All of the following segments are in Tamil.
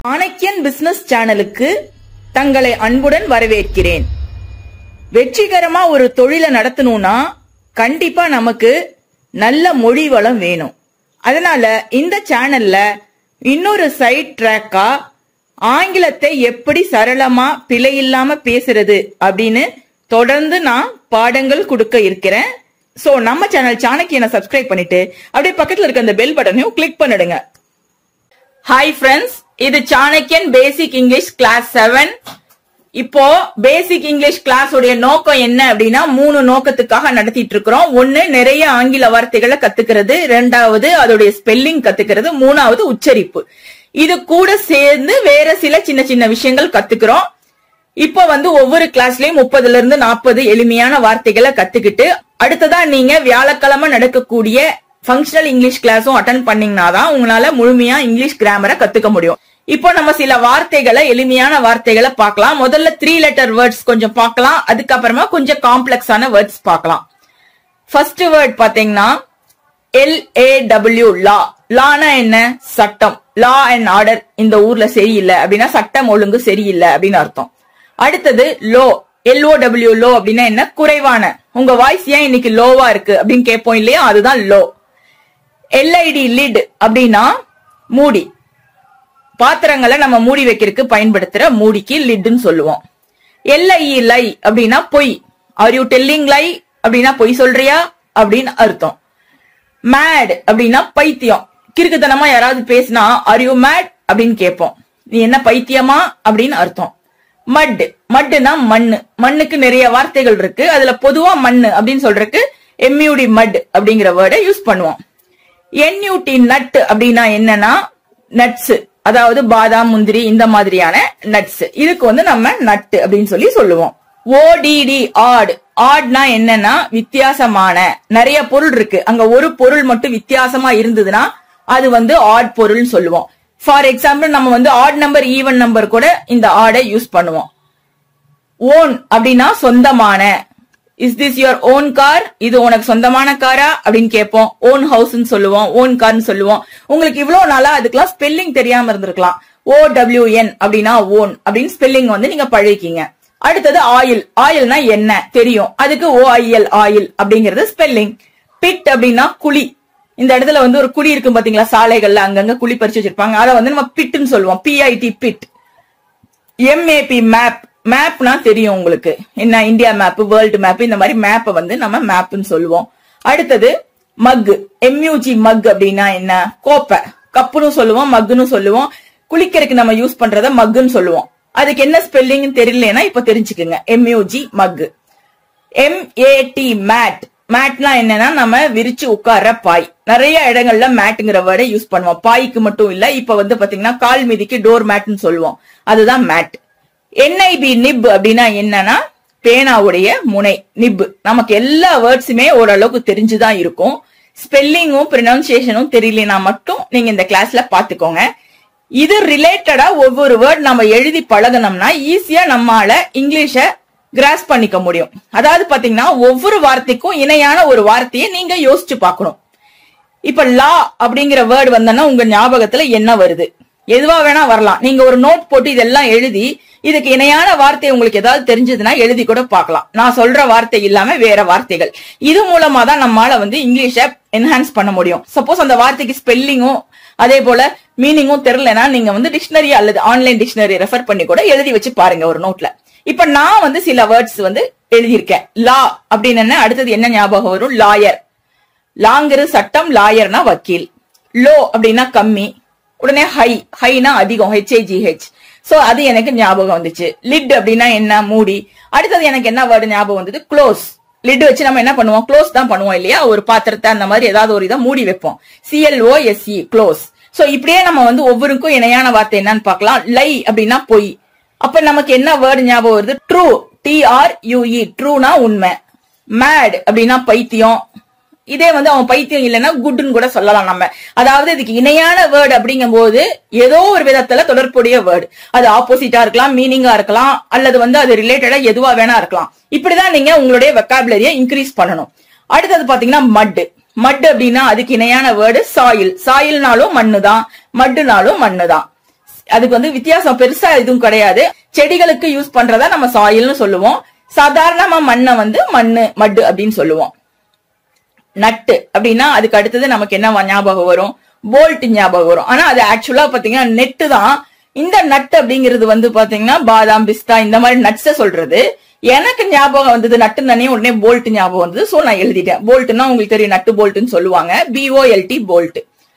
சாணக்கியன் பிசினஸ் சேனலுக்கு தங்களை அன்புடன் வரவேற்கிறேன் வெற்றிகரமா ஒரு தொழிலை நடத்தணும்னா கண்டிப்பா நமக்கு நல்ல மொழி வளம் வேணும் அதனால இந்த சேனல்ல இன்னொரு சைட் ட்ராக்கா ஆங்கிலத்தை எப்படி சரளமா பிழை இல்லாம பேசுறது அப்படின்னு தொடர்ந்து நான் பாடங்கள் கொடுக்க இருக்கிறேன் சோ நம்ம சேனல் சாணக்கியனை சப்ஸ்கிரைப் பண்ணிட்டு அப்படியே பக்கத்துல இருக்க அந்த பெல் பட்டனையும் கிளிக் பண்ணிடுங்க ஹாய் ஃப்ரெண்ட்ஸ் இது Chanakyan basic English class seven இப்போ பேசிக் இங்கிலீஷ் கிளாஸ் உடைய நோக்கம் என்ன அப்படின்னா மூணு நோக்கத்துக்காக நடத்திட்டு இருக்கிறோம் ஒன்னு நிறைய ஆங்கில வார்த்தைகளை கத்துக்கிறது ரெண்டாவது அதோடைய ஸ்பெல்லிங் கத்துக்கிறது மூணாவது உச்சரிப்பு இது கூட சேர்ந்து வேற சில சின்ன சின்ன விஷயங்கள் கத்துக்கிறோம் இப்போ வந்து ஒவ்வொரு கிளாஸ்லயும் முப்பதுல இருந்து நாற்பது எளிமையான வார்த்தைகளை கத்துக்கிட்டு அடுத்ததா நீங்க வியாழக்கிழமை நடக்கக்கூடிய ஃபங்க்ஷனல் இங்கிலீஷ் கிளாஸும் அட்டன் பண்ணீங்கன்னா தான் உங்களால முழுமையா இங்கிலீஷ் கிராமரை கத்துக்க முடியும் இப்போ நம்ம சில வார்த்தைகளை எளிமையான வார்த்தைகளை பார்க்கலாம் முதல்ல த்ரீ லெட்டர் வேர்ட்ஸ் கொஞ்சம் பார்க்கலாம் அதுக்கப்புறமா கொஞ்சம் காம்ப்ளெக்ஸான வேர்ட்ஸ் பார்க்கலாம் ஃபர்ஸ்ட் வேர்ட் பாத்தீங்கன்னா எல் ஏ டபிள்யூ லா லானா என்ன சட்டம் லா அண்ட் ஆர்டர் இந்த ஊர்ல சரியில்லை அப்படின்னா சட்டம் ஒழுங்கு சரியில்லை அப்படின்னு அர்த்தம் அடுத்தது லோ எல்ஓ டபிள்யூ லோ அப்படின்னா என்ன குறைவான உங்க வாய்ஸ் ஏன் இன்னைக்கு லோவா இருக்கு அப்படின்னு கேட்போம் இல்லையா அதுதான் லோ எல்ஐடி லிட் அப்படின்னா மூடி பாத்திரங்களை நம்ம மூடி வைக்கிறதுக்கு பயன்படுத்துற மூடிக்கு லிட்னு சொல்லுவோம் எல்ஐஇ லை அப்படின்னா பொய் ஆர் யூ டெல்லிங் லை அப்படின்னா பொய் சொல்றியா அப்படின்னு அர்த்தம் மேட் அப்படின்னா பைத்தியம் கிறுக்குத்தனமா யாராவது பேசினா ஆர் யூ மேட் அப்படின்னு கேட்போம் நீ என்ன பைத்தியமா அப்படின்னு அர்த்தம் மட் மட்னா மண்ணு மண்ணுக்கு நிறைய வார்த்தைகள் இருக்கு அதுல பொதுவா மண்ணு அப்படின்னு சொல்றதுக்கு எம்யூடி மட் அப்படிங்கிற வேர்டை யூஸ் பண்ணுவோம் என்யூடி நட் அப்படின்னா என்னன்னா நட்ஸ் அதாவது பாதாம் முந்திரி இந்த மாதிரியான நட்ஸ் இதுக்கு வந்து நம்ம நட்டு அப்படின்னு சொல்லி சொல்லுவோம் ஓடிடி ஆட் ஆட்னா என்னன்னா வித்தியாசமான நிறைய பொருள் இருக்கு அங்க ஒரு பொருள் மட்டும் வித்தியாசமா இருந்ததுன்னா அது வந்து ஆட் பொருள்னு சொல்லுவோம் ஃபார் எக்ஸாம்பிள் நம்ம வந்து ஆட் நம்பர் ஈவன் நம்பர் கூட இந்த ஆடை யூஸ் பண்ணுவோம் ஓன் அப்படின்னா சொந்தமான is this your own car இது உனக்கு சொந்தமான காரா அப்படின்னு கேட்போம் ஓன் ஹவுஸ்னு சொல்லுவோம் ஓன் கார்னு சொல்லுவோம் உங்களுக்கு இவ்வளவு நாளா அதுக்கெல்லாம் ஸ்பெல்லிங் தெரியாம இருந்திருக்கலாம் ஓ டபிள்யூ என் அப்படின்னா ஓன் அப்படின்னு ஸ்பெல்லிங் வந்து நீங்க பழகிக்கீங்க அடுத்தது ஆயில் ஆயில்னா என்ன தெரியும் அதுக்கு ஓஐஎல் ஆயில் அப்படிங்கிறது ஸ்பெல்லிங் பிட் அப்படின்னா குழி இந்த இடத்துல வந்து ஒரு குழி இருக்கும் பாத்தீங்களா சாலைகள்ல அங்கங்க குழி பறிச்சு வச்சிருப்பாங்க அதை வந்து நம்ம பிட்னு சொல்லுவோம் பிஐடி பிட் எம்ஏபி மேப் மேப்னா தெரியும் உங்களுக்கு என்ன இந்தியா மேப் வேர்ல்டு மேப் இந்த மாதிரி மேப்பை வந்து நம்ம மேப்னு சொல்லுவோம் அடுத்தது மக் எம்யூஜி மக் அப்படின்னா என்ன கோப்பை கப்புன்னு சொல்லுவோம் மக்குன்னு சொல்லுவோம் குளிக்கிறதுக்கு நம்ம யூஸ் பண்றத மக்குன்னு சொல்லுவோம் அதுக்கு என்ன ஸ்பெல்லிங் தெரியலனா இப்ப தெரிஞ்சுக்குங்க எம்யூஜி மக் எம்ஏடி மேட் மேட்னா என்னன்னா நம்ம விரிச்சு உட்கார்ற பாய் நிறைய இடங்கள்ல மேட்டுங்கிற வேர்டை யூஸ் பண்ணுவோம் பாய்க்கு மட்டும் இல்ல இப்ப வந்து பாத்தீங்கன்னா கால் மிதிக்கு டோர் மேட்னு சொல்லுவோம் அதுதான் மேட் என்ஐபி நிப் அப்படின்னா என்னன்னா பேனாவுடைய முனை நிப் நமக்கு எல்லா வேர்ட்ஸுமே ஓரளவுக்கு தெரிஞ்சுதான் இருக்கும் ஸ்பெல்லிங்கும் ப்ரொனவுன்சியேஷனும் தெரியலனா மட்டும் நீங்க இந்த கிளாஸ்ல பாத்துக்கோங்க இது ரிலேட்டடா ஒவ்வொரு வேர்ட் நம்ம எழுதி பழகணும்னா ஈஸியா நம்மால இங்கிலீஷ கிராஸ் பண்ணிக்க முடியும் அதாவது பாத்தீங்கன்னா ஒவ்வொரு வார்த்தைக்கும் இணையான ஒரு வார்த்தையை நீங்க யோசிச்சு பார்க்கணும் இப்ப லா அப்படிங்கிற வேர்டு வந்தோன்னா உங்க ஞாபகத்துல என்ன வருது எதுவா வேணா வரலாம் நீங்க ஒரு நோட் போட்டு இதெல்லாம் எழுதி இதுக்கு இணையான வார்த்தை உங்களுக்கு ஏதாவது தெரிஞ்சதுன்னா எழுதி கூட பார்க்கலாம் நான் சொல்ற வார்த்தை இல்லாம வேற வார்த்தைகள் இது மூலமா தான் நம்மால வந்து இங்கிலீஷ என்ஹான்ஸ் பண்ண முடியும் சப்போஸ் அந்த வார்த்தைக்கு ஸ்பெல்லிங்கும் அதே போல மீனிங்கும் தெரியலனா நீங்க வந்து டிக்ஷனரி அல்லது ஆன்லைன் டிக்ஷனரி ரெஃபர் பண்ணி கூட எழுதி வச்சு பாருங்க ஒரு நோட்ல இப்ப நான் வந்து சில வேர்ட்ஸ் வந்து எழுதியிருக்கேன் லா அப்படின்னு என்ன அடுத்தது என்ன ஞாபகம் வரும் லாயர் லாங்கிறது சட்டம் லாயர்னா வக்கீல் லோ அப்படின்னா கம்மி உடனே ஹை ஹைனா அதிகம் ஹெச்ஐஜிஹெச் சோ அது எனக்கு ஞாபகம் வந்துச்சு லிட் அப்படின்னா என்ன மூடி அடுத்தது எனக்கு என்ன வேர்டு ஞாபகம் வந்தது க்ளோஸ் லிட் வச்சு நம்ம என்ன பண்ணுவோம் க்ளோஸ் தான் பண்ணுவோம் இல்லையா ஒரு பாத்திரத்தை அந்த மாதிரி ஏதாவது ஒரு இதை மூடி வைப்போம் சிஎல்ஓ எஸ்இ க்ளோஸ் சோ இப்படியே நம்ம வந்து ஒவ்வொருக்கும் இணையான வார்த்தை என்னன்னு பார்க்கலாம் லை அப்படின்னா பொய் அப்ப நமக்கு என்ன வேர்டு ஞாபகம் வருது ட்ரூ டிஆர் யூஇ ட்ரூனா உண்மை மேட் அப்படின்னா பைத்தியம் இதே வந்து அவன் பைத்தியம் இல்லைன்னா குட்னு கூட சொல்லலாம் நம்ம அதாவது இதுக்கு இணையான வேர்டு அப்படிங்கும் போது ஏதோ ஒரு விதத்துல தொடர்புடைய வேர்டு அது ஆப்போசிட்டா இருக்கலாம் மீனிங்கா இருக்கலாம் அல்லது வந்து அது ரிலேட்டடா எதுவா வேணா இருக்கலாம் இப்படிதான் நீங்க உங்களுடைய வெக்காபுலரிய இன்க்ரீஸ் பண்ணணும் அடுத்தது பாத்தீங்கன்னா மட் மட் அப்படின்னா அதுக்கு இணையான வேர்டு சாயில் சாயில்னாலும் மண்ணு தான் மட்டுனாலும் மண்ணு தான் அதுக்கு வந்து வித்தியாசம் பெருசா எதுவும் கிடையாது செடிகளுக்கு யூஸ் பண்றதா நம்ம சாயில்னு சொல்லுவோம் சாதாரணமா மண்ணை வந்து மண்ணு மட்டு அப்படின்னு சொல்லுவோம் நட்டு அப்படின்னா அதுக்கு அடுத்தது நமக்கு என்ன ஞாபகம் வரும் போல்ட் ஞாபகம் வரும் ஆனா அது ஆக்சுவலா பாத்தீங்கன்னா நெட்டு தான் இந்த நட் அப்படிங்கிறது வந்து பாத்தீங்கன்னா பாதாம் பிஸ்தா இந்த மாதிரி நட்ஸ சொல்றது எனக்கு ஞாபகம் வந்தது நட்டு தானே உடனே போல்ட் ஞாபகம் வந்தது சோ நான் எழுதிட்டேன் போல்ட்னா உங்களுக்கு தெரியும் நட்டு போல்ட்னு சொல்லுவாங்க பிஓஎல்டி போல்ட்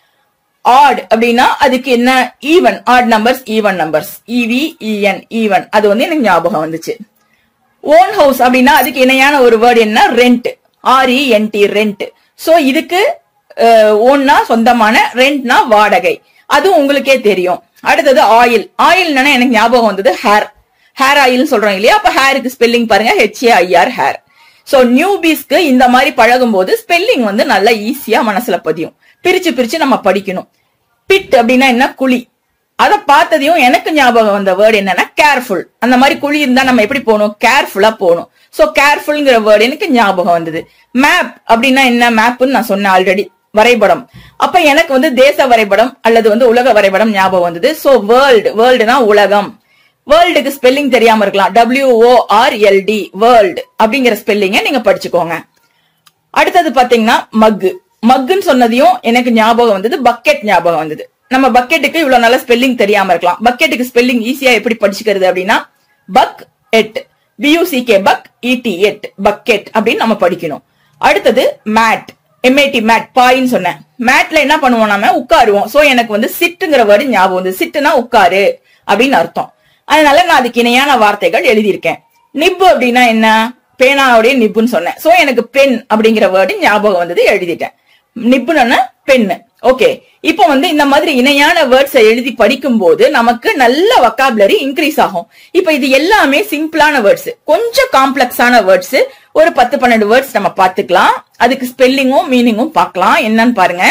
ஆட் அப்படின்னா அதுக்கு என்ன even odd numbers even numbers E V E N even அது வந்து எனக்கு ஞாபகம் வந்துச்சு ஓன் ஹவுஸ் அப்படின்னா அதுக்கு இணையான ஒரு வேர்டு என்ன ரெண்ட் ஆர்இஎன்டி ரெண்ட் சோ இதுக்கு ஓன்னா சொந்தமான ரெண்ட்னா வாடகை அதுவும் உங்களுக்கே தெரியும் அடுத்தது ஆயில் ஆயில்னா எனக்கு ஞாபகம் வந்தது ஹேர் ஹேர் ஆயில் சொல்றோம் இல்லையா அப்ப ஹேருக்கு ஸ்பெல்லிங் பாருங்க ஹெச்ஏஐஆர் ஹேர் சோ நியூபீஸ்க்கு இந்த மாதிரி பழகும் போது ஸ்பெல்லிங் வந்து நல்லா ஈஸியா மனசுல பதியும் பிரிச்சு பிரிச்சு நம்ம படிக்கணும் பிட் அப்படின்னா என்ன குழி அத பார்த்ததையும் எனக்கு ஞாபகம் வந்த வேர்டு என்னன்னா கேர்ஃபுல் அந்த மாதிரி குழி இருந்தா நம்ம எப்படி போகணும் கேர்ஃபுல்லா போகணும் சோ கேர்ஃபுல்ங்கிற வேர்டு எனக்கு ஞாபகம் வந்தது மேப் அப்படின்னா என்ன மேப்னு நான் சொன்னேன் ஆல்ரெடி வரைபடம் அப்ப எனக்கு வந்து தேச வரைபடம் அல்லது வந்து உலக வரைபடம் ஞாபகம் வந்தது சோ வேர்ல்டு வேர்ல்டுனா உலகம் வேர்ல்டுக்கு ஸ்பெல்லிங் தெரியாம இருக்கலாம் W O R L D world அப்படிங்கிற ஸ்பெல்லிங்க நீங்க படிச்சுக்கோங்க அடுத்தது பாத்தீங்கன்னா மக்கு மக்குன்னு சொன்னதையும் எனக்கு ஞாபகம் வந்தது பக்கெட் ஞாபகம் வந்தது நம்ம பக்கெட்டுக்கு இவ்வளவு நல்ல ஸ்பெல்லிங் தெரியாம இருக்கலாம் பக்கெட்டுக்கு ஸ்பெல்லிங் ஈஸியா எப்படி படிச்சுக்கிறது அப்படின்னா பக் எட் பியூசிகே பக் இடி எட் பக்கெட் அப்படின்னு நம்ம படிக்கணும் அடுத்தது மேட் எம்ஏடி மேட் பாயின்னு சொன்னேன் மேட்ல என்ன பண்ணுவோம் நாம உட்காருவோம் சோ எனக்கு வந்து சிட்டுங்கிற வேர்டு ஞாபகம் வந்து சிட்டுனா உட்காரு அப்படின்னு அர்த்தம் அதனால நான் அதுக்கு இணையான வார்த்தைகள் எழுதியிருக்கேன் நிப்பு அப்படின்னா என்ன பேனாவுடைய நிப்புன்னு சொன்னேன் சோ எனக்கு பென் அப்படிங்கிற வேர்டு ஞாபகம் வந்தது எழுதிட்டேன் நிப்புன்னு பென்னு ஓகே இப்போ வந்து இந்த மாதிரி இணையான வேர்ட்ஸை எழுதி படிக்கும் போது நமக்கு நல்ல வக்காபுலரி இன்க்ரீஸ் ஆகும் இப்போ இது எல்லாமே சிம்பிளான வேர்ட்ஸ் கொஞ்சம் காம்ப்ளெக்ஸான வேர்ட்ஸ் ஒரு பத்து பன்னெண்டு வேர்ட்ஸ் நம்ம பார்த்துக்கலாம் அதுக்கு ஸ்பெல்லிங்கும் மீனிங்கும் பார்க்கலாம் என்னன்னு பாருங்க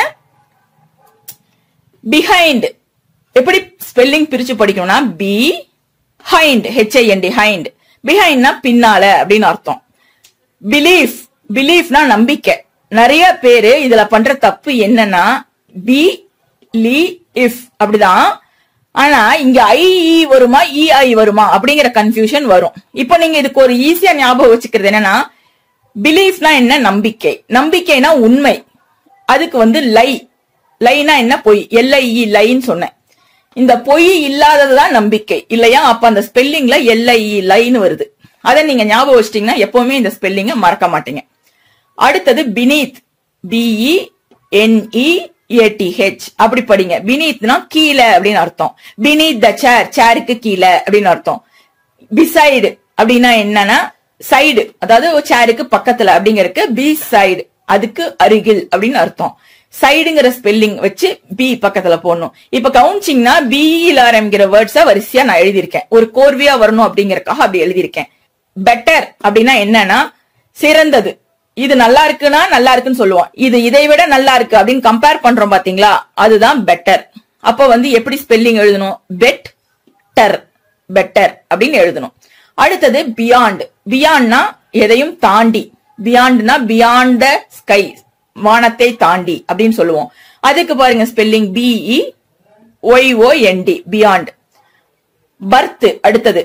பிஹைண்ட் எப்படி ஸ்பெல்லிங் பிரிச்சு படிக்கணும்னா பி ஹைண்ட் ஹெச்ஐஎன்டி ஹைண்ட் பிஹைண்ட்னா பின்னால அப்படின்னு அர்த்தம் பிலீஃப் பிலீஃப்னா நம்பிக்கை நிறைய பேரு இதுல பண்ற தப்பு என்னன்னா பி லி இஃப் அப்படிதான் ஆனா இங்க ஐஇ வருமா இஐ வருமா அப்படிங்கிற கன்ஃபியூஷன் வரும் இப்போ நீங்க இதுக்கு ஒரு ஈஸியா ஞாபகம் வச்சுக்கிறது என்னன்னா பிலீஃப்னா என்ன நம்பிக்கை நம்பிக்கைனா உண்மை அதுக்கு வந்து லை லைனா என்ன பொய் எல்ஐஇ லைன்னு சொன்னேன் இந்த பொய் இல்லாததுதான் நம்பிக்கை இல்லையா அப்ப அந்த ஸ்பெல்லிங்ல எல்ஐஇ லைன்னு வருது அதை நீங்க ஞாபகம் வச்சிட்டீங்கன்னா எப்பவுமே இந்த ஸ்பெல்லிங்க மறக்க மாட்டீங்க அடுத்தது பினீத் பிஇ என்இ ஏடிஹெச் அப்படி படிங்க பினீத்னா கீழே அப்படின்னு அர்த்தம் பினீத் த சேர் சேருக்கு கீழே அப்படின்னு அர்த்தம் பிசைடு அப்படின்னா என்னன்னா சைடு அதாவது சேருக்கு பக்கத்துல அப்படிங்கறதுக்கு பி சைடு அதுக்கு அருகில் அப்படின்னு அர்த்தம் சைடுங்கிற ஸ்பெல்லிங் வச்சு பி பக்கத்துல போடணும் இப்ப கவுன்சிங்னா பிஇல ஆரம்பிக்கிற வேர்ட்ஸ வரிசையா நான் எழுதியிருக்கேன் ஒரு கோர்வையா வரணும் அப்படிங்கறக்காக அப்படி எழுதியிருக்கேன் பெட்டர் அப்படின்னா என்னன்னா சிறந்தது இது நல்லா இருக்குன்னா நல்லா இருக்குன்னு சொல்லுவோம் இது இதை விட நல்லா இருக்கு அப்படின்னு கம்பேர் பண்றோம் பாத்தீங்களா அதுதான் பெட்டர் அப்ப வந்து எப்படி ஸ்பெல்லிங் எழுதணும் பெட் டர் பெட்டர் அப்படின்னு எழுதணும் அடுத்தது பியாண்ட் பியாண்ட்னா எதையும் தாண்டி பியாண்ட்னா பியாண்ட் த ஸ்கை வானத்தை தாண்டி அப்படின்னு சொல்லுவோம் அதுக்கு பாருங்க spelling B E Y O N D beyond birth அடுத்தது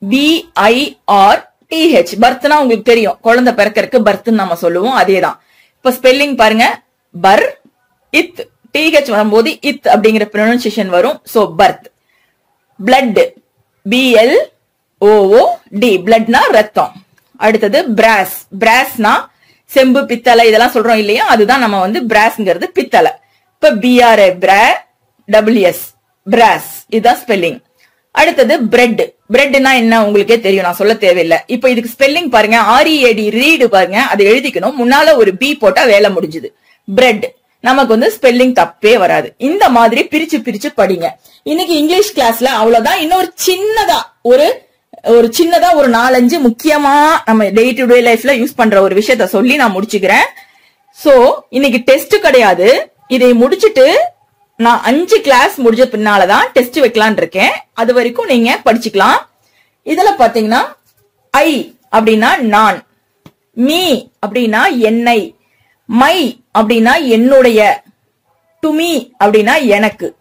பிஐஆர் டிஹெச் பர்த்னா உங்களுக்கு தெரியும் குழந்தை பிறக்கறதுக்கு பர்த்னு நம்ம சொல்லுவோம் அதேதான் இப்ப ஸ்பெல்லிங் பாருங்க பர் இத் டிஹெச் வரும்போது இத் அப்படிங்கிற ப்ரொனன்சியேஷன் வரும் so birth blood B L O O D பிளட்னா ரத்தம் அடுத்தது பிராஸ் பிராஸ்னா செம்பு பித்தளை இதெல்லாம் சொல்றோம் இல்லையா அதுதான் நம்ம வந்து பிராஸ்ங்கிறது பித்தளை இப்ப பிஆர் பிரா டபிள்யூஎஸ் பிராஸ் இதுதான் ஸ்பெல்லிங் அடுத்தது பிரெட் பிரெட்னா என்ன உங்களுக்கே தெரியும் நான் சொல்ல தேவையில்லை இப்ப இதுக்கு ஸ்பெல்லிங் பாருங்க ஆர்இஏடி ரீடு பாருங்க அதை எழுதிக்கணும் முன்னால ஒரு பி போட்டா வேலை முடிஞ்சுது பிரெட் நமக்கு வந்து ஸ்பெல்லிங் தப்பே வராது இந்த மாதிரி பிரிச்சு பிரிச்சு படிங்க இன்னைக்கு இங்கிலீஷ் கிளாஸ்ல அவ்வளவுதான் இன்னொரு சின்னதா ஒரு ஒரு சின்னதா ஒரு நாலஞ்சு முக்கியமா நம்ம டே டு டே லைஃப்ல யூஸ் பண்ற ஒரு விஷயத்த சொல்லி நான் முடிச்சுக்கிறேன் சோ இன்னைக்கு டெஸ்ட் கிடையாது இதை முடிச்சிட்டு நான் அஞ்சு கிளாஸ் முடிஞ்ச பின்னாலதான் டெஸ்ட் வைக்கலான் இருக்கேன் அது வரைக்கும் நீங்க படிச்சுக்கலாம் இதுல பாத்தீங்கன்னா ஐ அப்படின்னா நான் மீ அப்படின்னா என்னை மை அப்படின்னா என்னுடைய டு மீ அப்படின்னா எனக்கு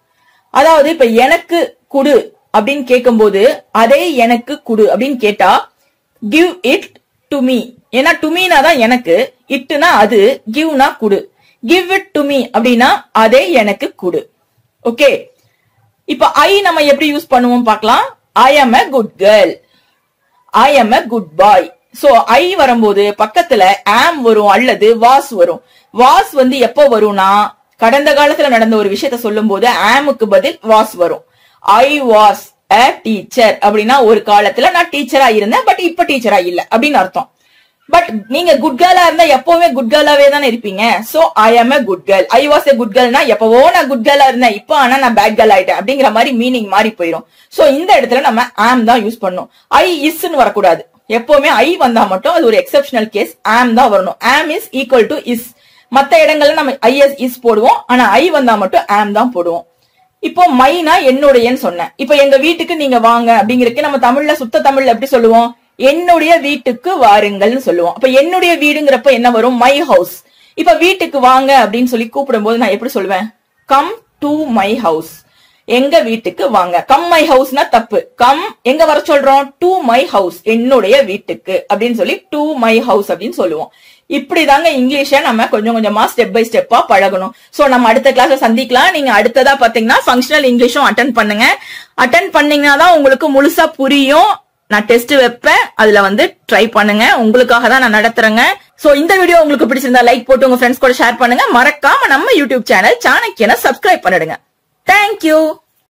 அதாவது இப்ப எனக்கு குடு அப்படின்னு கேட்கும்போது அதே எனக்கு குடு அப்படின்னு கேட்டா கிவ் இட் டு மீ ஏன்னா டு மீனா தான் எனக்கு இட்டுனா அது கிவ்னா குடு கிவ் இட் டு மீ அப்படின்னா அதே எனக்கு குடு ஓகே இப்ப ஐ நம்ம எப்படி யூஸ் பண்ணுவோம் பார்க்கலாம் I am a good girl I am a good boy so I வரும்போது பக்கத்துல ஆம் வரும் அல்லது வாஸ் வரும் வாஸ் வந்து எப்போ வரும்னா கடந்த காலத்துல நடந்த ஒரு விஷயத்த சொல்லும் போது ஆமுக்கு பதில் வாஸ் வரும் ஐ வாஸ் a டீச்சர் அப்படின்னா ஒரு காலத்துல நான் டீச்சரா இருந்தேன் பட் இப்ப டீச்சரா இல்ல அப்படின்னு அர்த்தம் பட் நீங்க குட் கேர்ளா இருந்தா எப்பவுமே குட் கேர்ளாவே தானே இருப்பீங்க so I am a good girl I was a good கேர்ள்னா எப்பவோ நான் குட் கேர்ளா இருந்தேன் இப்போ ஆனா நான் பேட் கேர்ள் ஆயிட்டேன் அப்படிங்கிற மாதிரி மீனிங் மாறி போயிடும் சோ இந்த இடத்துல நம்ம ஆம் தான் யூஸ் பண்ணணும் ஐ இஸ்ன்னு வரக்கூடாது எப்பவுமே ஐ வந்தா மட்டும் அது ஒரு எக்ஸெப்ஷனல் கேஸ் ஆம் தான் வரணும் am is equal to is மத்த இடங்கள்ல நம்ம ஐஎஸ் இஸ் போடுவோம் ஆனா ஐ வந்தா மட்டும் ஆம் தான் போடுவோம் இப்போ மைனா என்னுடையன்னு சொன்னேன் இப்போ எங்க வீட்டுக்கு நீங்க வாங்க அப்படிங்கறதுக்கு நம்ம தமிழ்ல சுத்த தமிழ்ல எப்படி சொல்லுவோம் என்னுடைய வீட்டுக்கு வாருங்கள்னு சொல்லுவோம் அப்ப என்னுடைய வீடுங்கிறப்ப என்ன வரும் மை ஹவுஸ் இப்ப வீட்டுக்கு வாங்க அப்படின்னு சொல்லி கூப்பிடும்போது நான் எப்படி சொல்லுவேன் கம் டு மை ஹவுஸ் எங்க வீட்டுக்கு வாங்க கம் மை ஹவுஸ்னா தப்பு கம் எங்க வர சொல்றோம் டு மை ஹவுஸ் என்னுடைய வீட்டுக்கு அப்படின்னு சொல்லி டு மை ஹவுஸ் அப்படின்னு சொல்லுவோம் இப்படிதாங்க இங்கிலீஷ நம்ம கொஞ்சம் கொஞ்சமா ஸ்டெப் பை ஸ்டெப்பா பழகணும் சோ நம்ம அடுத்த கிளாஸ்ல சந்திக்கலாம் நீங்க அடுத்ததா பாத்தீங்கன்னா ஃபங்க்ஷனல் இங்கிலீஷும் அட்டன் பண்ணுங்க அட்டன் பண்ணீங்கன்னா தான் உங்களுக்கு முழுசா புரியும் நான் டெஸ்ட் வைப்பேன் அதுல வந்து ட்ரை பண்ணுங்க உங்களுக்காக தான் நான் நடத்துறேங்க சோ இந்த வீடியோ உங்களுக்கு பிடிச்சிருந்தா லைக் போட்டு உங்க ஃப்ரெண்ட்ஸ் கூட ஷேர் பண்ணுங்க மறக்காம நம்ம யூடியூப் சேனல் சாணக்கியனை சப்ஸ்கிரைப் பண்ணிடுங்க தேங்க்யூ